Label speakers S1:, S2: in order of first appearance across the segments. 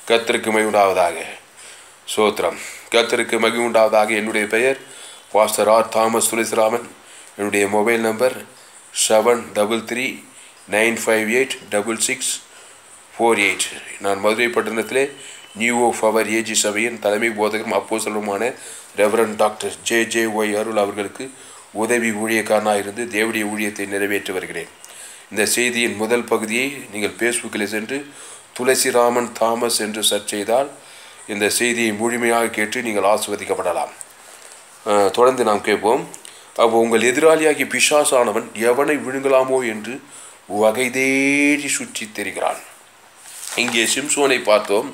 S1: கர்த்தருக்கு மகிமை உண்டாவதாக சோத்திரம் கர்த்தருக்கு மகிமை உண்டாவதாக என்னுடைய பெயர் பாஸ்டர் ஆர் தாமஸ் துளசிராமன் என்னுடைய mobile number seven double three nine five eight double six four eight நான் மதுரை பட்டணத்திலே நியூ ஆஃப் அவர் ஏஜி சபையின் தலைமை போதகரும் அப்போசலுமான reverend doctor J J Y Arul அவர்களுக்கு உதவி ஊழியக்காரனாக இருந்து தேவடைய ஊழியத்தை நிறைவேற்றி வருகிறேன் இந்த செய்தியின் முதல் பகுதியை நீங்கள் ஃபேஸ்புக்கில் சென்று துளசிராமன் தாமஸ் என்று சர்ச் செய்தால் இந்த செய்தியை முழுமையாக கேட்டு நீங்கள் ஆஸ்வதிக்கப்படலாம் அஹ், தொடர்ந்து நாம் கேட்போம் அப்போ உங்கள் எதிராளியாகிய பிசாசானவன் எவனை விழுங்கலாமோ என்று வகை தேடி சுற்றித் திரிகிறான் இங்கே சிம்சோனை பார்த்தோம்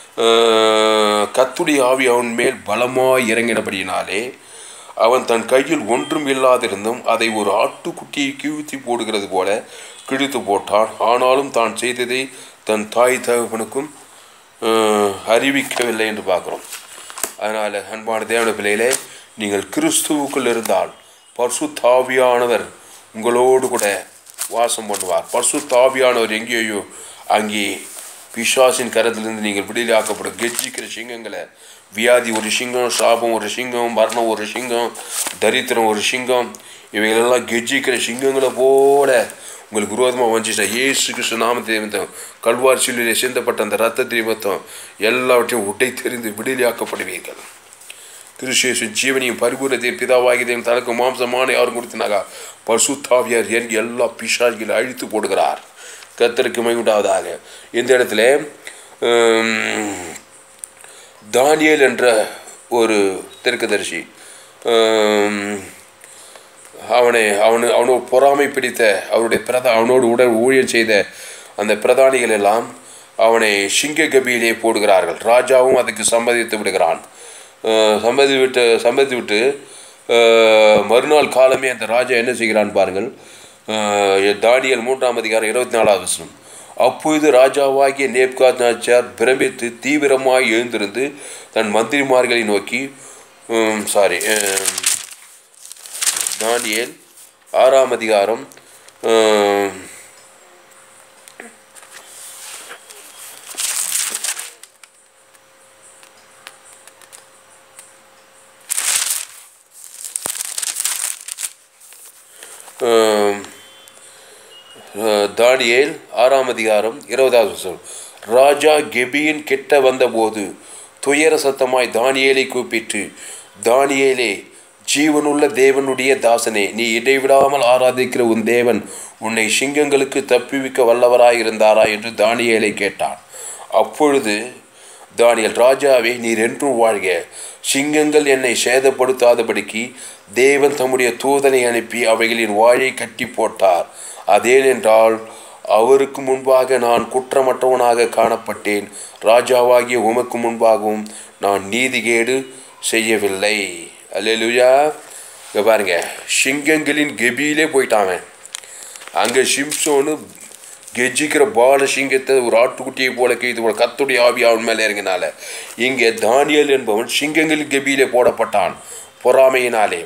S1: அஹ், கர்த்தருடைய ஆவி அவன் மேல் பலமாய் இறங்கினபடியினாலே அவன் தன் கையில் ஒன்றும் இல்லாதிருந்தும் அதை ஒரு ஆட்டுக்குட்டியை கிழித்து போடுகிறது போல கிழித்து போட்டான் ஆனாலும் தான் செய்ததை தன் தாய் தகப்பனுக்கும் அஹ், அறிவிக்கவில்லை என்று பார்க்குறோம் அதனால் அன்பான தேவன பிள்ளைகளே நீங்கள் கிறிஸ்துவுக்குள் இருந்தால் பர்சுத்தாவியானவர் உங்களோடு கூட வாசம் பண்ணுவார் பர்சுத்தாவியானவர் எங்கேயோ அங்கே பிசாசின் கரத்திலிருந்து நீங்கள் விடுதலையாக்கப்படும் கெஜிக்கிற சிங்கங்களை வியாதி ஒரு சிங்கம் சாபம் ஒரு சிங்கம் மரணம் ஒரு சிங்கம் தரித்திரம் ஒரு சிங்கம் இவைகளெல்லாம் கெஜிக்கிற சிங்கங்களை போல உங்களுக்கு விரோதமாக வந்துச்சுன்னா இயேசு கிறிஸ்து நாமத்தை நிமித்தம் கல்வார் சில்லிலே சிந்தப்பட்ட அந்த ரத்த நிமித்தம் எல்லாவற்றையும் உடை தெரிந்து விடுதலையாக்கப்படுவீர்கள் கிறிஸ்தேசு ஜீவனையும் பரிபூரத்தையும் பிதாவாகியதையும் தனக்கு மாம்சமான யாரும் கொடுத்தினாக்கா பசுத்தாவியார் இறங்கி எல்லா பிசாசிகளை அழித்து போடுகிறார் கத்தருக்கு மகிழ்ந்தாவதாக இந்த இடத்துல ஹம், தானியேல் என்ற ஒரு தெற்குதரிசி ஹம், அவனை அவனு அவனோடு பொறாமை பிடித்த அவருடைய பிரதா அவனோடு உடல் ஊழியர் செய்த அந்த பிரதானிகள் எல்லாம் அவனை சிங்க கபியிலே போடுகிறார்கள் ராஜாவும் அதுக்கு சம்மதித்து விடுகிறான் அஹ் சம்மதி விட்டு சம்மதி விட்டு அஹ் மறுநாள் காலமே அந்த ராஜா என்ன செய்கிறான் பாருங்கள் அஹ் தானியல் மூன்றாம் அதிகாரம் இருபத்தி நாலாவது வசனம் அப்பொழுது ராஜாவாகிய நேப்காத் நாச்சார் பிரமித்து தீவிரமாய் எழுந்திருந்து தன் மந்திரிமார்களை நோக்கி சாரி தானியேல் ஆறாம் அதிகாரம் ஆம், ஆம், அஹ், தானியேல் ஆறாம் அதிகாரம் இருபதாவது வசனம் ராஜா கெபியின் கிட்ட வந்தபோது துயர சத்தமாய் தானியேலை கூப்பிட்டு தானியேலே ஜீவனுள்ள தேவனுடைய தாசனே நீ இடைவிடாமல் ஆராதிக்கிற உன் தேவன் உன்னை சிங்கங்களுக்கு தப்புவிக்க வல்லவராயிருந்தாரா என்று தானியேலை கேட்டான் அப்பொழுது தானியல் ராஜாவே நீர் என்றும் வாழ்க சிங்கங்கள் என்னை சேதப்படுத்தாதபடிக்கு தேவன் தம்முடைய தூதனை அனுப்பி அவைகளின் வாழை கட்டி போட்டார் அதேனென்றால் அவருக்கு முன்பாக நான் குற்றமற்றவனாக காணப்பட்டேன் ராஜாவாகிய உமக்கு முன்பாகவும் நான் நீதிகேடு செய்யவில்லை அல்லேலூயா இங்க பாருங்க சிங்கங்களின் கெபியிலே போயிட்டான் அவன். அங்கே சிம்சோனு கெஜிக்கிற பால சிங்கத்தை ஒரு ஆட்டுக்குட்டியை போல கைது போல கத்துடைய ஆவி அவன் மேலே இறங்கினால இங்கே தானியல் என்பவன் சிங்கங்களின் கெபியிலே போடப்பட்டான் பொறாமையினாலே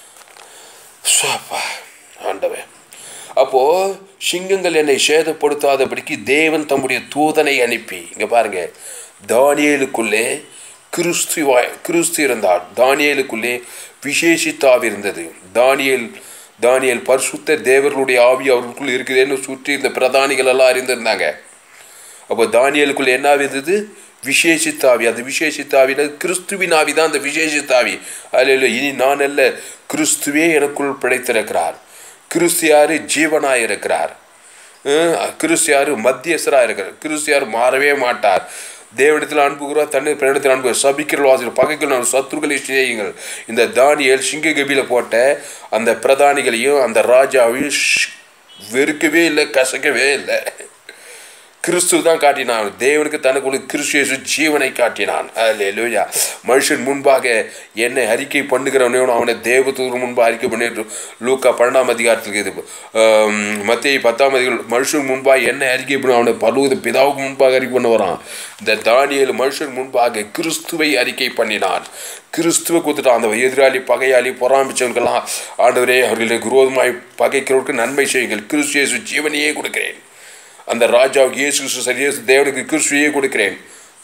S1: சுவாப்பா, ஆண்டவன் அப்போ சிங்கங்கள் என்னை சேதப்படுத்தாதபடிக்கு தேவன் தம்முடைய தூதனை அனுப்பி இங்க பாருங்க தானியேலுக்குள்ளே கிறிஸ்துவாய் கிறிஸ்து இருந்தார் தானியேலுக்குள்ளே விசேஷித்தாவி இருந்தது தானியேல் தானியேல் பரிசுத்த தேவர்களுடைய ஆவி அவர்களுக்குள் இருக்குதுன்னு சுற்றி இந்த பிரதானிகள் எல்லாம் அறிந்திருந்தாங்க அப்போ தானியலுக்குள்ள என்ன இருந்தது விசேஷித்தாவி அந்த விசேஷித்தாவில கிறிஸ்துவின் ஆவி தான் அந்த விசேஷித்தாவி அதில் இனி நான் அல்ல கிறிஸ்துவே எனக்குள் பிழைத்திருக்கிறார் கிறிஸ்து யாரு ஜீவனாய் இருக்கிறார் அஹ் கிறிஸ்து யாரு மத்தியஸ்தராக இருக்கிறார் கிறிஸ்து யார் மாறவே மாட்டார் தேவனிடத்தில் அனுப்புகிறோம் தன்னை பிறனிடத்தில் அனுப்புகிற சபிக்கிற வாசிகள் பகைகள் நான் சத்துருக்களை செய்யுங்கள் இந்த தானியல் சிங்க கபியில போட்ட அந்த பிரதானிகளையும் அந்த ராஜாவையும் ஷ்- வெறுக்கவே இல்லை கசக்கவே இல்லை கிறிஸ்து தான் காட்டினான் தேவனுக்கு தனக்குள்ள கிறிஸ்து இயேசு ஜீவனை காட்டினான் அல்லேலூயா மனுஷன் முன்பாக என்னை அறிக்கை பண்ணுகிறவனையும் அவனை தேவதூதர் முன்பாக அறிக்கை பண்ணிட்டு லூக்கா பன்னெண்டாம் அதிகாரத்துக்கு இது மத்திய பத்தாம் அதிகாரம் மனுஷன் முன்பாக என்னை அறிக்கை பண்ண அவனை பருவத பிதாவுக்கு முன்பாக அறிக்கை பண்ண வரான் இந்த தானியேல் மனுஷன் முன்பாக கிறிஸ்துவை அறிக்கை பண்ணினான் கிறிஸ்துவை கொடுத்துட்டான் அந்த எதிராளி பகையாளி பொறாமிச்சவர்கள்லாம் ஆண்டவரே அவர்களுக்கு விரோதமாய் பகைக்கிறவருக்கு நன்மை செய்யுங்கள் கிறிஸ்து இயேசு ஜீவனையே கொடுக்கிறேன் அந்த ராஜாவுக்கு இயேசு கிறிஸ்து சரி இயேசு தேவனுக்கு கிறிஸ்துவையே கொடுக்கிறேன்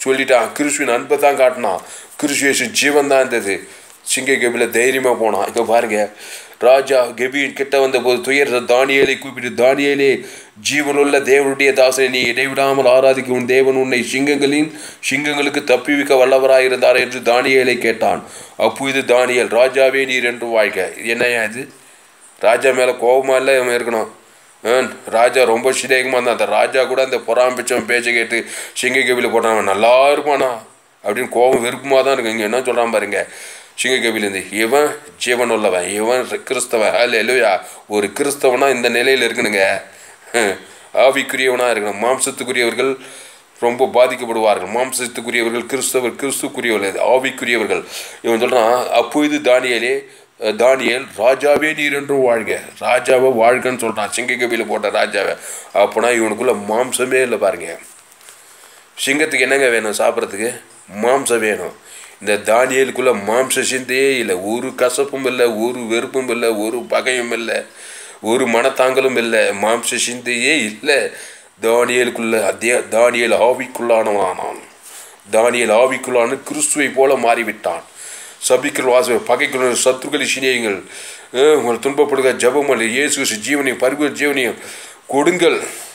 S1: சொல்லிட்டான் கிறிஸ்துவின் அன்பை தான் காட்டினான் கிறிஸ்துவேசு ஜீவன் தான் இருந்தது சிங்க கபில தைரியமாக போனான் இங்கே பாருங்க ராஜா கெபியின் கிட்ட வந்த போது துயர தானியலை கூப்பிட்டு தானியலே ஜீவனுள்ள தேவனுடைய தாசனை நீ இடைவிடாமல் ஆராதிக்கும் உன் தேவன் உன்னை சிங்கங்களின் சிங்கங்களுக்கு தப்பிவிக்க வல்லவராயிருந்தார் என்று தானியலை கேட்டான் அப்போது தானியல் ராஜாவே நீர் என்று வாழ்க இது என்னையா இது ராஜா மேலே கோபமா இல்லை இவன் இருக்கணும் ஆன், ராஜா ரொம்ப சிதேகமாக இருந்தான் அந்த ராஜா கூட அந்த பொறாம்பிச்சவன் பேச்சை கேட்டு சிங்க கபில போட்டான் நல்லா இருப்பானா அப்படின்னு கோபம் வெறுப்புமா தான் இருக்கு இங்கே என்ன சொல்கிறான் பாருங்க சிங்க கபிலேருந்து இவன் ஜீவன் உள்ளவன் இவன் கிறிஸ்தவன் அல்ல இல்லையா ஒரு கிறிஸ்தவனா இந்த நிலையில் இருக்கணுங்க ஹம், ஆவிக்குரியவனாக இருக்கணும் மாம்சத்துக்குரியவர்கள் ரொம்ப பாதிக்கப்படுவார்கள் மாம்சத்துக்குரியவர்கள் கிறிஸ்தவர் கிறிஸ்துக்குரியவர்கள் ஆவிக்குரியவர்கள் இவன் சொல்கிறான் அப்பொழுது தானியலே அஹ், தானியேல் ராஜாவே நீர் என்றும் வாழ்க ராஜாவை வாழ்கன்னு சொல்கிறான் சிங்கக்கவியில் போட்ட ராஜாவை அப்போனா இவனுக்குள்ள மாம்சமே இல்லை பாருங்க சிங்கத்துக்கு என்னங்க வேணும் சாப்பிட்றதுக்கு மாம்சம் வேணும் இந்த தானியலுக்குள்ள மாம்ச சிந்தையே இல்லை ஒரு கசப்பும் இல்லை ஒரு வெறுப்பும் இல்லை ஒரு பகையும் இல்லை ஒரு மனத்தாங்கலும் இல்லை மாம்ச சிந்தையே இல்லை தானியலுக்குள்ள அதே தானியல் ஆவிக்குள்ளானவனானான் தானியல் ஆவிக்குள்ளான கிறிஸ்துவை போல மாறிவிட்டான் சபிக்கிற வாச பகைக்குள்ள சத்துருக்களை சினியுங்கள் அஹ், உங்கள் துன்பப்படுகிற ஜபம் அல்ல இயேசு கிறிஸ்து ஜீவனையும் பரிபூர ஜீவனையும் கொடுங்கள்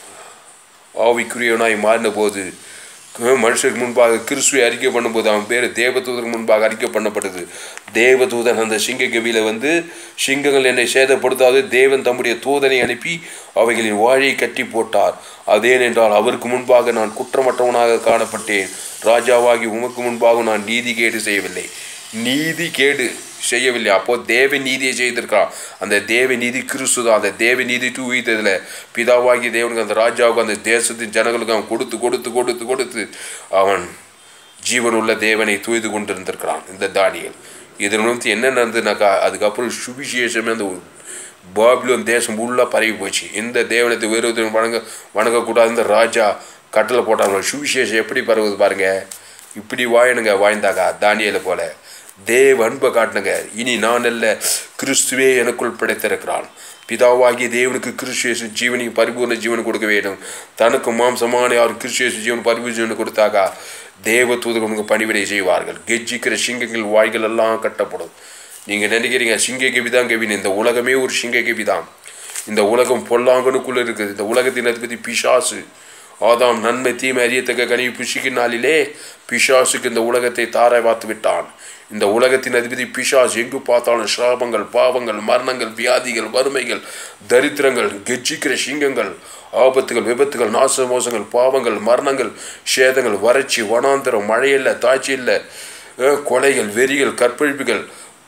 S1: ஆவிக்குரியவனாய் மாறின போது அஹ், மனுஷருக்கு முன்பாக கிறிஸ்துவை அறிக்கை பண்ணும்போது அவன் பேர் தேவதூதருக்கு முன்பாக அறிக்கை பண்ணப்பட்டது தேவதூதன் அந்த சிங்க கவியில வந்து சிங்கங்கள் என்னை சேதப்படுத்தாது தேவன் தம்முடைய தூதனை அனுப்பி அவைகளின் வாழையை கட்டி போட்டார் அதேனென்றால் அவருக்கு முன்பாக நான் குற்றமற்றவனாக காணப்பட்டேன் ராஜாவாகி உமக்கு முன்பாக நான் நீதி கேடு செய்யவில்லை நீதி கேடு செய்யவில்லை அப்போ தேவ நீதியை செய்திருக்கான் அந்த தேவ நீதி கிறிஸ்து தான் அந்த தேவ நீதி டூ உயிர்த்ததில் பிதாவாகி தேவனுக்கு அந்த ராஜாவுக்கு அந்த தேசத்தின் ஜனங்களுக்கு அவன் கொடுத்து கொடுத்து கொடுத்து கொடுத்து அவன் ஜீவனுள்ள தேவனை தூய்து கொண்டிருந்திருக்கிறான் இந்த தானியல் இதன் நிமித்தி என்ன நடந்ததுனாக்கா அதுக்கப்புறம் சுவிசேஷமே அந்த பாபிலோன் தேசம் உள்ளே பரவி போச்சு இந்த தேவனத்தை வேறு வணங்க வணங்கக்கூடாது இந்த ராஜா கட்டளை போட்டாங்க சுவிசேஷம் எப்படி பரவுது பாருங்க இப்படி வாயணுங்க வாய்ந்தாக்கா தானியலை போல தேவ அன்பை காட்டுனுங்க இனி நான் அல்ல கிறிஸ்துவே எனக்குள் படைத்திருக்கிறான் பிதாவாகிய தேவனுக்கு கிறிஸ்துவேசு ஜீவனையும் பரிபூர்ண ஜீவன் கொடுக்க வேண்டும் தனக்கு மாம்சமான யார் கிறிஸ்துவேசு ஜீவன் பரிபூர்ண ஜீவன் கொடுத்தாக்கா தேவ தூதர்களுக்கு பணிவிடை செய்வார்கள் கெஜிக்கிற சிங்கங்கள் வாய்கள் எல்லாம் கட்டப்படும் நீங்கள் நினைக்கிறீங்க சிங்க கெவி தான் கெவின்னு இந்த உலகமே ஒரு சிங்க கெவி தான் இந்த உலகம் பொல்லாங்கனுக்குள்ளே இருக்குது இந்த உலகத்தின் அதிபதி பிசாசு ஆதாம் நன்மை தீமை அறியத்தக்க கனி புஷிக்கும் நாளிலே பிசாசுக்கு இந்த உலகத்தை தாரை வாத்து விட்டான் இந்த உலகத்தின் அதிபதி பிசாஸ் எங்கு பார்த்தாலும் சாபங்கள் பாவங்கள் மரணங்கள் வியாதிகள் வறுமைகள் தரித்திரங்கள் கெஜிக்கிற சிங்கங்கள் ஆபத்துகள் விபத்துகள் நாச மோசங்கள் பாவங்கள் மரணங்கள் சேதங்கள் வறட்சி வனாந்திரம் மழையில்லை தாய்ச்சி இல்லை அஹ், கொலைகள் வெறிகள் கற்பழிப்புகள்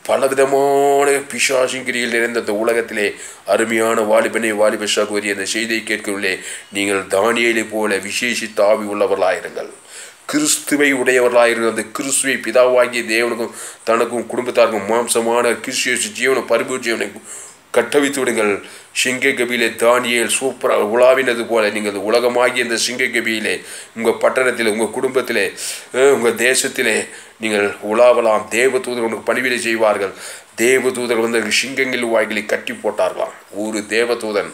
S1: பலவிதமான பிசாசிங்கிரியில் நிறைந்த இந்த உலகத்திலே அருமையான வாலிபனை வாலிப சகோதரி அந்த செய்தியை கேட்கவில்லை நீங்கள் தானியலை போல விசேஷித்த ஆவி உள்ளவர்களாயிருங்கள் கிறிஸ்துவை உடையவர்களாயிருங்கள் அந்த கிறிஸ்துவை பிதாவாகிய தேவனுக்கும் தனக்கும் குடும்பத்தாருக்கும் மாம்சமான கிறிஸ்துவ ஜீவன பரிபூர் ஜீவனை கட்டவித்து விடுங்கள் சிங்க கபியிலே தானியல் சூப்பராக உலாவினது போல நீங்கள் உலகமாகிய இந்த சிங்க கபியிலே உங்கள் பட்டணத்திலே உங்கள் குடும்பத்திலே அஹ், உங்கள் தேசத்திலே நீங்கள் உலாவலாம் தேவ தூதர் உனக்கு பணிவிடை செய்வார்கள் தேவ தூதர் வந்து சிங்கங்கள் வாய்களை கட்டி போட்டார்களாம் ஒரு தேவதூதன்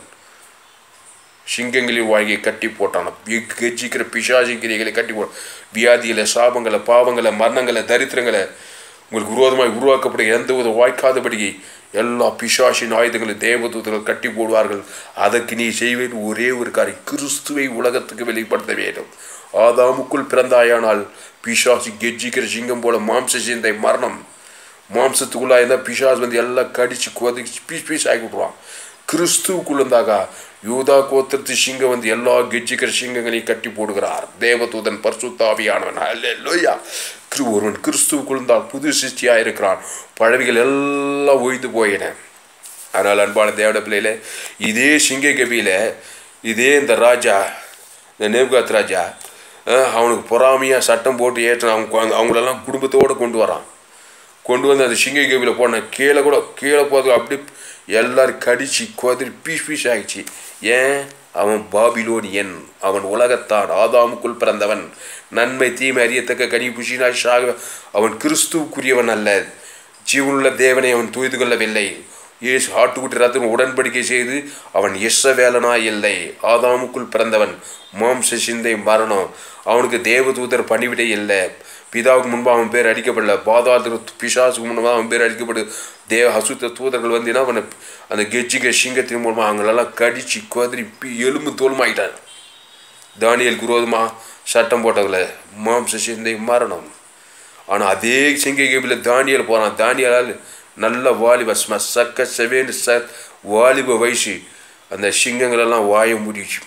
S1: சிங்கங்களின் வாய்யை கட்டி போட்டான் கெஜிக்கிற பிசாசிங்கிரிகளை கட்டி போ வியாதிகளை சாபங்களை பாவங்களை மரணங்களை தரித்திரங்களை உங்களுக்கு விரோதமாய் உருவாக்கப்படுகிற எந்த வித வாய்க்காதபடி எல்லா பிசாசின் ஆயுதங்களை தேவதூதர்கள் கட்டி போடுவார்கள் அதற்கு நீ செய்வேன் ஒரே ஒரு காரியம் கிறிஸ்துவை உலகத்துக்கு வெளிப்படுத்த வேண்டும் ஆதாமுக்குள் பிறந்தாயானால் பிசாசி கெஜிக்கிற சிங்கம் போல மாம்ச சிந்தை மரணம் மாம்சத்துக்குள்ளா இருந்தால் பிசாஸ் வந்து எல்லாம் கடிச்சு கொதிச்சு பீஸ் பீஸ் ஆகி விட்ருவான் கிறிஸ்துவுக்குள்ள இருந்தாகா யூதா கோத்திரத்து சிங்கம் வந்து எல்லா கெஜிக்கிற சிங்கங்களையும் கட்டி போடுகிறார் தேவதூதன் பரிசுத்தாவியானவன் அல்லேலூயா கிரு ஒருவன் கிறிஸ்துவுக்குள் இருந்தால் புது சிருஷ்டியாக இருக்கிறான் பழவிகள் எல்லாம் ஒய்ந்து போயின ஆனால் அன்பான தேவட பிள்ளையில இதே சிங்க கபியில இதே இந்த ராஜா இந்த நேப்காத் ராஜா அஹ், அவனுக்கு பொறாமையாக சட்டம் போட்டு ஏற்ற அவங்க குழந்தை- அவங்களெல்லாம் குடும்பத்தோடு கொண்டு வரான் கொண்டு வந்து அந்த சிங்க கபியில் போன கீழே கூட கீழே போது அப்படி எல்லாரும் கடிச்சு கொதிரி பீஸ் பீஸ் ஆகிடுச்சு ஏன் அவன் பாபிலோனியன் அவன் உலகத்தான் ஆதாமுக்குள் பிறந்தவன் நன்மை தீமை அறியத்தக்க கனி புஷினாய் ஷாக அவன் கிறிஸ்துவுக்குரியவன் அல்ல ஜீவனுள்ள தேவனை அவன் தூய்து கொள்ளவில்லை இயேசு ஆட்டுக்குட்டி ரத்தம் உடன்படிக்கை செய்து அவன் எஸ்ஸவேலனாய் இல்லை ஆதாமுக்குள் பிறந்தவன் மாம்ச சிந்தை மரணம் அவனுக்கு தேவதூதர் பணிவிடை இல்லை பிதாவுக்கு முன்பாக அவன் பேர் அடிக்கப்படல பாதாளத்துக்கு பிசாசுக்கு முன்பாக அவன் பேர் அடிக்கப்படு தேவ அசுத்த தூதர்கள் வந்தீங்கன்னா அவனை அந்த கெஜிக சிங்கத்தின் மூலமாக அவங்களெல்லாம் கடிச்சு குதிரி பி- எலும்பு தோலுமாயிட்டான் தானியலுக்கு விரோதமாக சட்டம் போட்டதில் மாம்ச சிந்தை மரணம் ஆனால் அதே சிங்க கேபில் தானியல் போகிறான் தானியலால் நல்ல வாலிப ஸ்ம சக்க செவேன்னு ச வாலிப வயசு அந்த சிங்கங்களெல்லாம் வாயை மூடிச்சு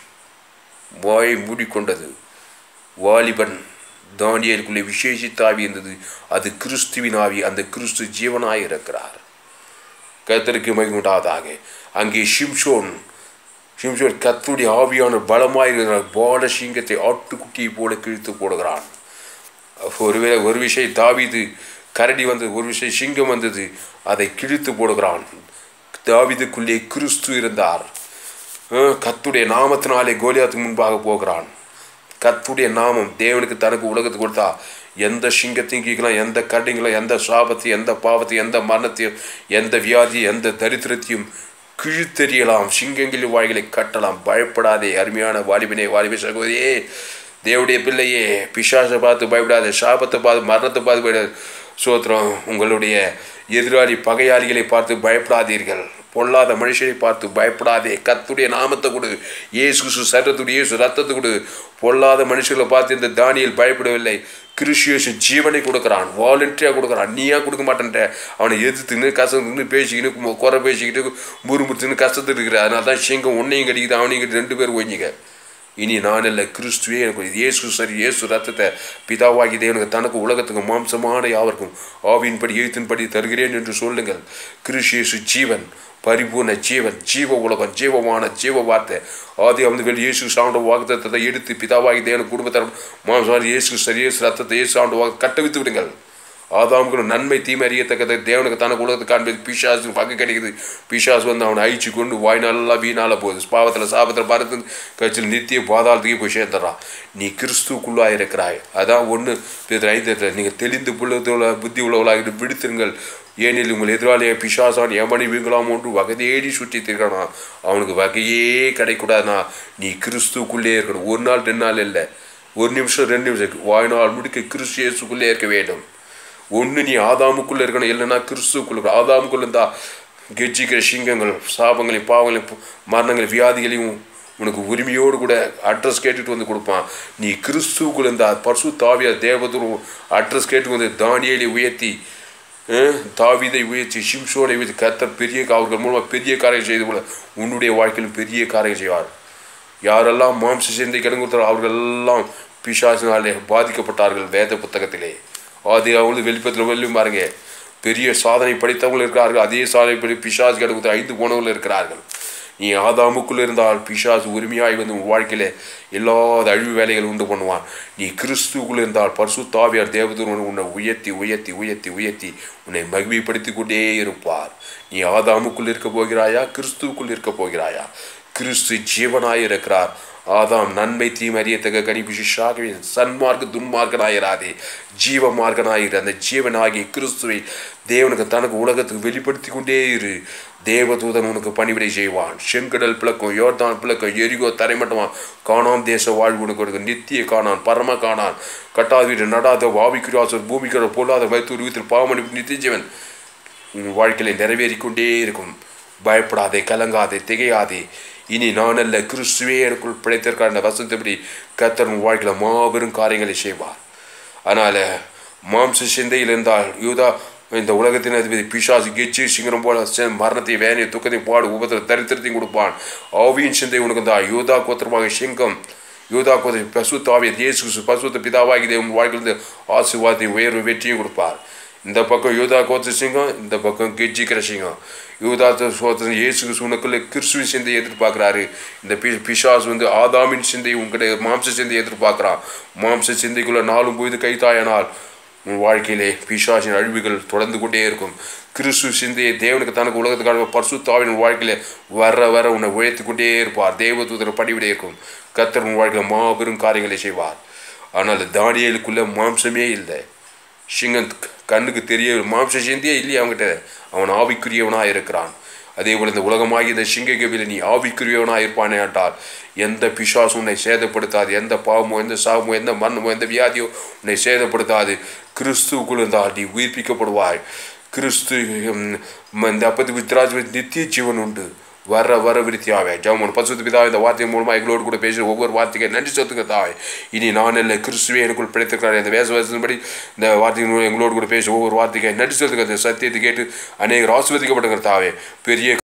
S1: வாயை மூடிக்கொண்டது வாலிபன் தானியலுக்குள்ளே விசேஷித்த ஆவி இருந்தது அது கிறிஸ்துவின் ஆவி அந்த கிறிஸ்து ஜீவனாய் இருக்கிறார் கர்த்தருக்கு மகிமுண்டாதாக அங்கே ஷிம்ஷோன் ஷிம்ஷோன் கர்த்தருடைய ஆவியான பலமாயிருக்கிறார் பால சிங்கத்தை ஆட்டுக்குட்டியை போல கிழித்து போடுகிறான் ஒருவேளை ஒரு விஷயம் தாவீது கரடி வந்தது ஒரு விஷயம் சிங்கம் வந்தது அதை கிழித்து போடுகிறான் தாவீதுக்குள்ளே கிறிஸ்து இருந்தார் அஹ் கர்த்தருடைய நாமத்தினாலே கோலியாத்துக்கு முன்பாக போகிறான் கர்த்தருடைய நாமம் தேவனுக்கு தனக்கு உலகத்துக்கு கொடுத்தா எந்த சிங்கத்தையும் கீக்கலாம் எந்த கரடிங்களும் எந்த சாபத்தையும் எந்த பாவத்தையும் எந்த மரணத்தையும் எந்த வியாதி எந்த தரித்திரத்தையும் கிழித்தெறியலாம் சிங்கங்களின் வாய்களை கட்டலாம் பயப்படாதே அருமையான வாலிபனே வாலிப சகோதரியே தேவடைய பிள்ளையே பிசாசை பார்த்து பயப்படாதே சாபத்தை பார்த்து மரணத்தை பார்த்து பயப்படாது சோத்திரம் உங்களுடைய எதிராளி பகையாளிகளை பார்த்து பயப்படாதீர்கள் பொல்லாத மனுஷனை பார்த்து பயப்படாதே கத்துடைய நாமத்தை கொடு இயேசு கிறிஸ்து சரத்துடைய இயேசு ரத்தத்தை கொடு பொல்லாத மனுஷர்களை பார்த்து இந்த தானியல் பயப்படவில்லை கிறிஸ்டியேசு ஜீவனை கொடுக்குறான் வாலண்டியாக கொடுக்குறான் நீயா கொடுக்க மாட்டேன்ற அவனை எதிர்த்துன்னு கசத்துன்னு பேசிக்கின்னு குறை பேசிக்கிட்டு முறுமுறுத்துன்னு கஷ்டத்துட்டு இருக்கிற அதனால தான் சிங்கம் உன்னையும் கடிக்குது அவனையும் கட்டி ரெண்டு பேரும் ஒஞ்சிங்க இனி நான் இல்லை கிறிஸ்துவே எனக்கு இயேசு சரி இயேசு ரத்தத்தை பிதாவாகி தேவனுக்கு தனக்கு உலகத்துக்கு மாம்சமான யாவருக்கும் ஆவியின்படி எழுத்தின்படி தருகிறேன் என்று சொல்லுங்கள் கிறிஸ்து ஜீவன் பரிபூர்ண ஜீவன் ஜீவ உலகம் ஜீவமான ஜீவ வார்த்தை ஆதி வந்து வெளி இயேசு சாண்ட வாக்குத்தத்தை எடுத்து பிதாவாகி தேவன் குடும்பத்தரம் மாம்சமான இயேசு சரி இயேசு ரத்தத்தை இயேசு சாண்ட வாக்கு கட்டவித்து விடுங்கள் ஆதாமுக்கு நன்மை தீமை அறியத்தக்கதை தேவனுக்கு தனக்கு உலகத்துக்கு காண்பது பிசாசு பங்கு கிடைக்குது பிசாசு வந்து அவனை அழிச்சு கொண்டு வாய்நாளெல்லாம் வீணால போகுது பாவத்தில் சாபத்தில் பறந்து கட்சியில் நித்திய பாதாளத்துக்கே போய் சேர்ந்துடுறான் நீ கிறிஸ்துக்குள்ளாக இருக்கிறாய் அதான் ஒன்று ஐந்து நீங்கள் தெளிந்து புள்ள புத்தி உள்ளவளாக விடுத்திருங்கள் ஏனில் உங்கள் எதிராளியை பிசாசான் எமனி வீங்கலாம் ஒன்று வகை தேடி சுற்றி திருக்கணா அவனுக்கு வகையே கிடைக்கூடாதுனா நீ கிறிஸ்துக்குள்ளே இருக்கணும் ஒரு நாள் ரெண்டு நாள் இல்லை ஒரு நிமிஷம் ரெண்டு நிமிஷம் வாழ்நாள் முடுக்க கிறிஸ்து இயேசுக்குள்ளே இருக்க வேண்டும் ஒன்று நீ ஆதாமுக்குள்ளே இருக்கணும் இல்லைன்னா கிறிஸ்துக்குள்ள ஆதாமுக்குள்ள இருந்தா கெஜிக்கிற சிங்கங்கள் சாபங்களையும் பாவங்களையும் மரணங்களையும் வியாதிகளையும் உனக்கு உரிமையோடு கூட அட்ரஸ் கேட்டுட்டு வந்து கொடுப்பான் நீ கிறிஸ்துக்குள்ள இருந்தா பர்சு தாவியா தேவதூரும் அட்ரஸ் கேட்டு வந்து தானியலை உயர்த்தி அஹ், தாவீதை உயர்த்தி சிம்சோனை உயர்த்தி கர்த்தர் பெரிய அவர்கள் மூலமாக பெரிய காரியம் செய்து போல உன்னுடைய வாழ்க்கையிலும் பெரிய காரியம் செய்வார் யாரெல்லாம் மாம்ச சிந்தை கிடங்குத்தாரோ அவர்கள் எல்லாம் பிசாசினாலே பாதிக்கப்பட்டார்கள் வேத புத்தகத்திலே ஆதி அவங்களுக்கு வெளிப்பத்தில் வெளியும் பாருங்க பெரிய சாதனை படித்தவங்க இருக்கிறார்கள் அதே சாதனை படி பிசாசு கிடங்குத்த ஐந்து போனவர்கள் இருக்கிறார்கள் நீ ஆதாமுக்குள் இருந்தால் பிசாசு உரிமையாய் வந்து உன் வாழ்க்கையில எல்லாத அழிவு வேலைகள் உண்டு பண்ணுவான் நீ கிறிஸ்துக்குள் இருந்தால் பரிசு தாவியார் தேவதூர் உன்னை உயர்த்தி உயர்த்தி உயர்த்தி உயர்த்தி உன்னை மகிமைப்படுத்தி கொண்டே இருப்பார் நீ ஆதாமுக்குள் இருக்க போகிறாயா கிறிஸ்துவுக்குள் இருக்க போகிறாயா கிறிஸ்து ஜீவனாய் இருக்கிறார் ஆதாம் நன்மை தீமை அறியத்தக்க கணிபிஷாகவே சன்மார்க்க துன்மார்க்கனாயிராதே ஜீவ மார்க்கனாயிரு அந்த ஜீவனாகிய கிறிஸ்துவை தேவனுக்கு தனக்கு உலகத்துக்கு வெளிப்படுத்தி கொண்டே இரு தேவதூதன் உனக்கு பணிவிடை செய்வான் செங்கடல் பிளக்கும் யோர்தான் பிளக்கும் எரிகோ தரைமட்டமான் காணாம் தேச வாழ்வு உனக்கு கொடுக்கும் நித்திய காணான் பரம காணான் கட்டாத வீடு நடாத வாவிக்குராசர் பூமிக்கிற பொல்லாத வைத்தூர் வீட்டில் பாவமணி நித்திய ஜீவன் உன் வாழ்க்கையில நிறைவேறிக்கொண்டே இருக்கும் பயப்படாதே கலங்காதே திகையாதே இனி நான் அல்ல கிறிஸ்துவே எனக்குள் பிழைத்திருக்கார் வசந்தபடி கத்தர் உன் வாழ்க்கையில் மாபெரும் காரியங்களை செய்வார் அதனால் மாம்ச சிந்தையில் இருந்தால் யூதா இந்த உலகத்தின் அதிபதி பிசாசு கெச்சு சிங்கரம் போல செ- மரணத்தையும் வேனையும் துக்கத்தையும் பாடு உபத்திர தரித்திரத்தையும் கொடுப்பான் ஆவியின் சிந்தை உனக்கு தான் யூதா கோத்திரமாக சிங்கம் யூதா கோத்திர பசு தாவிய இயேசு கிறிஸ்து பசுத்த பிதாவாகி தேவன் வாழ்க்கையிலிருந்து ஆசீர்வாதத்தையும் உயர்வு வெற்றியும் கொடுப்பார் இந்த பக்கம் யூதா கோத்திர சிங்கம் இந்த பக்கம் கெஜிக்கிற சிங்கம் யூதா சோத்திரம் இயேசு கிறிஸ்து உனக்குள்ள கிறிஸ்துவின் சிந்தையை எதிர்பார்க்குறாரு இந்த பி பிசாசு வந்து ஆதாமின் சிந்தை உங்ககிட்ட மாம்ச சிந்தையை எதிர்பார்க்குறான் மாம்ச சிந்தைக்குள்ள நாளும் பொழுது கைத்தாயனால் உன் வாழ்க்கையிலே பிசாசின் அழிவுகள் தொடர்ந்து கொண்டே இருக்கும் கிறிஸ்து சிந்தையை தேவனுக்கு தனக்கு உலகத்துக்கான பரிசுத்தாவின் உன் வாழ்க்கையில வர வர உன்னை உயர்த்தி கொண்டே இருப்பார் தேவதூதர் படிவிடே இருக்கும் கத்தர் உன் வாழ்க்கையில் மாபெரும் காரியங்களை செய்வார் ஆனால் தானியலுக்குள்ள மாம்சமே இல்லை சிங்கம் கண்ணுக்கு தெரிய மாம்ச சிந்தியே இல்லையே அவங்ககிட்ட அவன் ஆவிக்குரியவனாக இருக்கிறான் அதே போல இந்த உலகமாகி இந்த சிங்ககவில நீ ஆவிக்குரியவனாக இருப்பானே என்றால் எந்த பிசாசும் உன்னை சேதப்படுத்தாது எந்த பாவமோ எந்த சாபமோ எந்த மரணமோ எந்த வியாதியோ உன்னை சேதப்படுத்தாது கிறிஸ்துவுக்குள் இருந்தால் நீ உயிர்ப்பிக்கப்படுவாய் கிறிஸ்து ம், இந்த அப்பத்து வித்ராஜ் நித்திய ஜீவன் உண்டு வர வர விருத்தியாவே ஜெபம் பசுத்து பிதாவே இந்த வார்த்தை மூலமா எங்களோடு கூட பேசுகிற ஒவ்வொரு வார்த்தைக்கு நன்றி சொத்துங்க தாவே இனி நான் இல்லை கிறிஸ்துவே எனக்குள் பிழைத்திருக்கிறார் இந்த வேச வசனப்படி இந்த வார்த்தை மூலம் எங்களோடு கூட பேச ஒவ்வொரு வார்த்தைக்கு நன்றி சொத்துங்க இந்த சத்தியத்தை கேட்டு அநேகர் ஆசிர்வதிக்கப்பட்டுங்கிற தாவே பெரிய